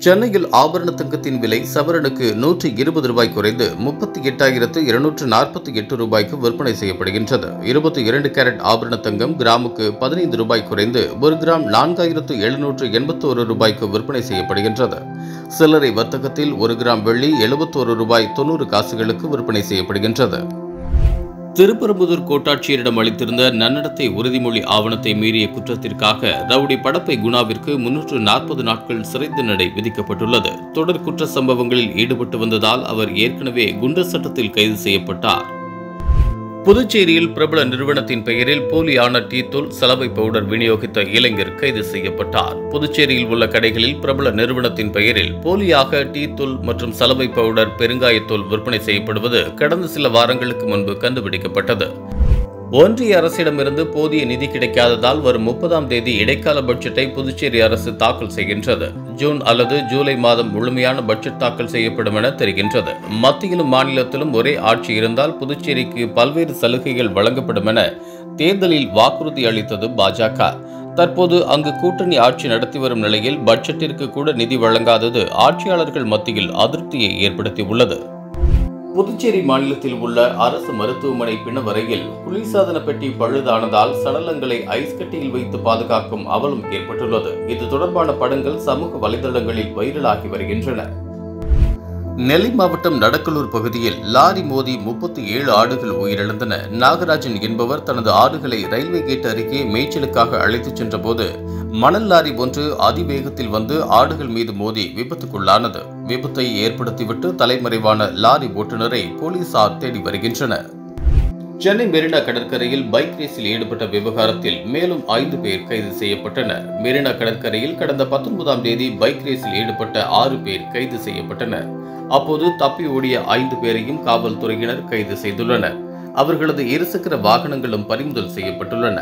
சென்னையில் ஆபரண தங்கத்தின் விலை சவரனுக்கு நூற்றி இருபது ரூபாய் குறைந்து முப்பத்தி எட்டாயிரத்து இருநூற்று நாற்பத்தி எட்டு ரூபாய்க்கு விற்பனை செய்யப்படுகின்றது இருபத்தி இரண்டு கேரட் ஆபரண தங்கம் கிராமுக்கு பதினைந்து ரூபாய் குறைந்து ஒரு கிராம் நான்காயிரத்து எழுநூற்று எண்பத்தோரு ரூபாய்க்கு விற்பனை செய்யப்படுகின்றது சில்லறை வர்த்தகத்தில் ஒரு கிராம் வெள்ளி எழுபத்தோரு ரூபாய் தொண்ணூறு காசுகளுக்கு விற்பனை செய்யப்படுகின்றது திருப்பரம்புதூர் கோட்டாட்சியரிடம் அளித்திருந்த நன்னடத்தை உறுதிமொழி ஆவணத்தை மீறிய குற்றத்திற்காக ரவுடி படப்பை குணாவிற்கு முன்னூற்று நாற்பது நாட்கள் சிறை தண்டனை விதிக்கப்பட்டுள்ளது தொடர் குற்ற சம்பவங்களில் ஈடுபட்டு வந்ததால் அவர் ஏற்கனவே குண்டர் சட்டத்தில் கைது செய்யப்பட்டார் புதுச்சேரியில் பிரபல நிறுவனத்தின் பெயரில் போலியான டீ தூள் சலவை பவுடர் விநியோகித்த இளைஞர் கைது செய்யப்பட்டார் புதுச்சேரியில் உள்ள கடைகளில் பிரபல நிறுவனத்தின் பெயரில் போலியாக டீ தூள் மற்றும் சலவை பவுடர் பெருங்காயத்தூள் விற்பனை செய்யப்படுவது கடந்த சில வாரங்களுக்கு முன்பு கண்டுபிடிக்கப்பட்டது ஒன்றிய அரசிடமிருந்து போதிய நிதி கிடைக்காததால் வரும் முப்பதாம் தேதி இடைக்கால பட்ஜெட்டை புதுச்சேரி அரசு தாக்கல் செய்கின்றது ஜூன் அல்லது ஜூலை மாதம் முழுமையான பட்ஜெட் தாக்கல் செய்யப்படும் என தெரிகின்றது மத்தியிலும் மாநிலத்திலும் ஒரே ஆட்சி இருந்தால் புதுச்சேரிக்கு பல்வேறு சலுகைகள் வழங்கப்படும் என தேர்தலில் வாக்குறுதி அளித்தது பாஜக தற்போது அங்கு கூட்டணி ஆட்சி நடத்தி வரும் நிலையில் பட்ஜெட்டிற்கு கூட நிதி வழங்காதது ஆட்சியாளர்கள் மத்தியில் அதிருப்தியை ஏற்படுத்தியுள்ளது புதுச்சேரி மாநிலத்தில் உள்ள அரசு மருத்துவமனை பிணவரையில் குளிர்சாதன பெட்டி பழுதானதால் சடலங்களை ஐஸ் கட்டியில் வைத்து பாதுகாக்கும் அவலம் ஏற்பட்டுள்ளது இது தொடர்பான படங்கள் சமூக வலைதளங்களில் வைரலாகி வருகின்றன நெல்லை மாவட்டம் நடக்கலூர் பகுதியில் லாரி மோதி முப்பத்தி ஏழு ஆடுகள் உயிரிழந்தன நாகராஜன் என்பவர் தனது ஆடுகளை ரயில்வே கேட் அருகே மேய்ச்சலுக்காக அழைத்துச் சென்றபோது மணல் லாரி ஒன்று அதிவேகத்தில் வந்து ஆடுகள் மீது மோதி விபத்துக்குள்ளானது விபத்தை ஏற்படுத்திவிட்டு தலைமறைவான லாரி ஓட்டுநரை போலீசார் தேடி வருகின்றனர் சென்னை மெரினா கடற்கரையில் பைக் ரேஸில் ஈடுபட்ட விவகாரத்தில் மேலும் ஐந்து பேர் கைது செய்யப்பட்டனர் மெரினா கடற்கரையில் கடந்த பத்தொன்பதாம் தேதி பைக் ரேஸில் ஈடுபட்ட ஆறு பேர் கைது செய்யப்பட்டனர் அப்போது தப்பி ஓடிய ஐந்து பேரையும் காவல்துறையினர் கைது செய்துள்ளனர் அவர்களது இருசக்கர வாகனங்களும் பறிமுதல் செய்யப்பட்டுள்ளன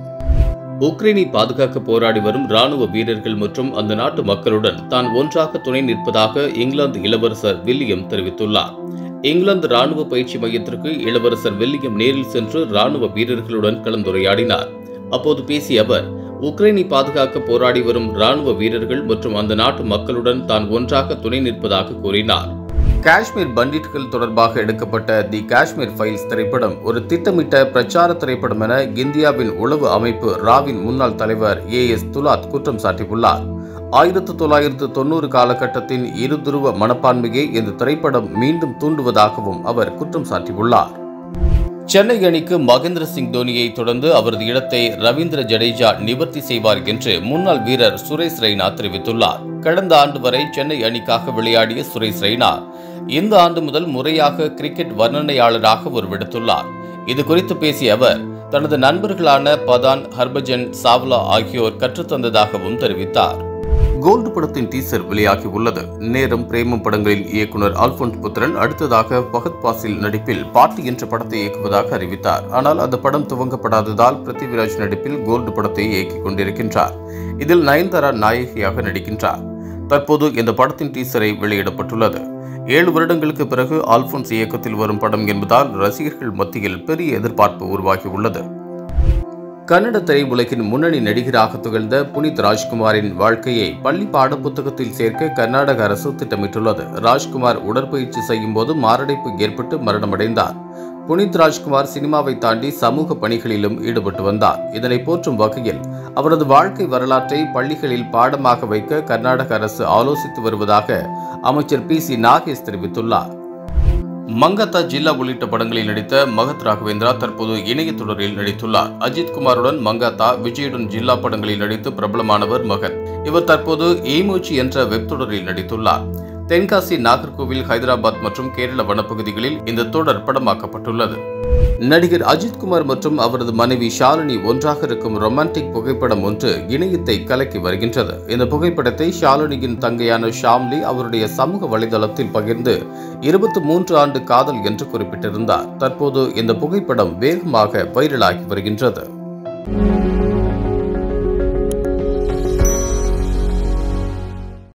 உக்ரைனை பாதுகாக்க போராடி வரும் ராணுவ வீரர்கள் மற்றும் அந்த நாட்டு மக்களுடன் தான் ஒன்றாக துணை நிற்பதாக இங்கிலாந்து இளவரசர் வில்லியம் தெரிவித்துள்ளார் இங்கிலாந்து ராணுவ பயிற்சி மையத்திற்கு இளவரசர் வில்லியம் நேரில் சென்று ராணுவ வீரர்களுடன் கலந்துரையாடினார் அப்போது பேசிய அவர் உக்ரைனை பாதுகாக்க போராடி வரும் ராணுவ வீரர்கள் மற்றும் அந்த நாட்டு மக்களுடன் தான் ஒன்றாக துணை நிற்பதாக கூறினார் காஷ்மீர் பண்டிட்கள் தொடர்பாக எடுக்கப்பட்ட தி காஷ்மீர் ஃபைல்ஸ் திரைப்படம் ஒரு திட்டமிட்ட பிரச்சார திரைப்படம் என இந்தியாவின் உளவு அமைப்பு ராவின் முன்னாள் தலைவர் ஏ எஸ் துலாத் குற்றம் சாட்டியுள்ளார் ஆயிரத்து தொள்ளாயிரத்து தொண்ணூறு காலகட்டத்தின் இருதுருவ மனப்பான்மையை இந்த திரைப்படம் மீண்டும் தூண்டுவதாகவும் அவர் குற்றம் சாட்டியுள்ளார் சென்னை அணிக்கு மகேந்திர சிங் தோனியை தொடர்ந்து அவரது இடத்தை ரவீந்திர ஜடேஜா நிவர்த்தி செய்வார் என்று முன்னாள் வீரர் சுரேஷ் ரெய்னா தெரிவித்துள்ளார் கடந்த ஆண்டு வரை சென்னை அணிக்காக விளையாடிய சுரேஷ் ரெய்னா இந்த ஆண்டு முதல் முறையாக கிரிக்கெட் வர்ணனையாளராக உருவெடுத்துள்ளார் இது குறித்து பேசிய அவர் தனது நண்பர்களான பதான் ஹர்பஜன் சாவ்லா ஆகியோர் கற்றுத்தந்ததாகவும் தெரிவித்தார் கோல்டு படத்தின் டீசர் வெளியாகி உள்ளது நேரம் பிரேமம் படங்களில் இயக்குனர் அல்போன்ஸ் புத்திரன் அடுத்ததாக பகத் பாசில் நடிப்பில் பாட்டு என்ற படத்தை இயக்குவதாக அறிவித்தார் ஆனால் அந்த படம் துவங்கப்படாததால் பிருத்திவிராஜ் நடிப்பில் கோல்டு படத்தை இயக்கிக் கொண்டிருக்கின்றார் இதில் நயன்தாரா நாயகியாக நடிக்கின்றார் தற்போது இந்த படத்தின் டீசரை வெளியிடப்பட்டுள்ளது ஏழு வருடங்களுக்கு பிறகு ஆல்போன்ஸ் இயக்கத்தில் வரும் படம் என்பதால் ரசிகர்கள் மத்தியில் பெரிய எதிர்பார்ப்பு உருவாகியுள்ளது கன்னட திரையுலகின் முன்னணி நடிகராக திகழ்ந்த புனித் ராஜ்குமாரின் வாழ்க்கையை பள்ளி பாடப்புத்தகத்தில் சேர்க்க கர்நாடக அரசு திட்டமிட்டுள்ளது ராஜ்குமார் உடற்பயிற்சி செய்யும் போது மாரடைப்பு ஏற்பட்டு மரணமடைந்தார் புனித் ராஜ்குமார் சினிமாவை தாண்டி சமூக பணிகளிலும் ஈடுபட்டு வந்தார் இதனை போற்றும் வகையில் அவரது வாழ்க்கை வரலாற்றை பள்ளிகளில் பாடமாக வைக்க கர்நாடக அரசு ஆலோசித்து வருவதாக அமைச்சர் பி சி நாகேஷ் தெரிவித்துள்ளார் மங்கத்தா ஜில்லா உள்ளிட்ட படங்களில் நடித்த மகத் ராகவேந்திரா தற்போது இணைய தொடரில் நடித்துள்ளார் அஜித் குமாருடன் மங்காத்தா விஜயுடன் ஜில்லா படங்களில் நடித்து பிரபலமானவர் மகத் இவர் தற்போது ஈமூச்சி என்ற வெப் தொடரில் நடித்துள்ளார் தென்காசி நாகர்கோவில் ஹைதராபாத் மற்றும் கேரள வனப்பகுதிகளில் இந்த தொடர் படமாக்கப்பட்டுள்ளது நடிகர் அஜித்குமார் மற்றும் அவரது மனைவி ஷாலினி ஒன்றாக இருக்கும் ரொமான்டிக் புகைப்படம் ஒன்று இணையத்தை கலக்கி வருகின்றது இந்த புகைப்படத்தை ஷாலினியின் தங்கையான ஷாம்லி அவருடைய சமூக வலைதளத்தில் பகிர்ந்து இருபத்தி மூன்று ஆண்டு காதல் என்று குறிப்பிட்டிருந்தார் தற்போது இந்த புகைப்படம் வேகமாக வைரலாகி வருகின்றது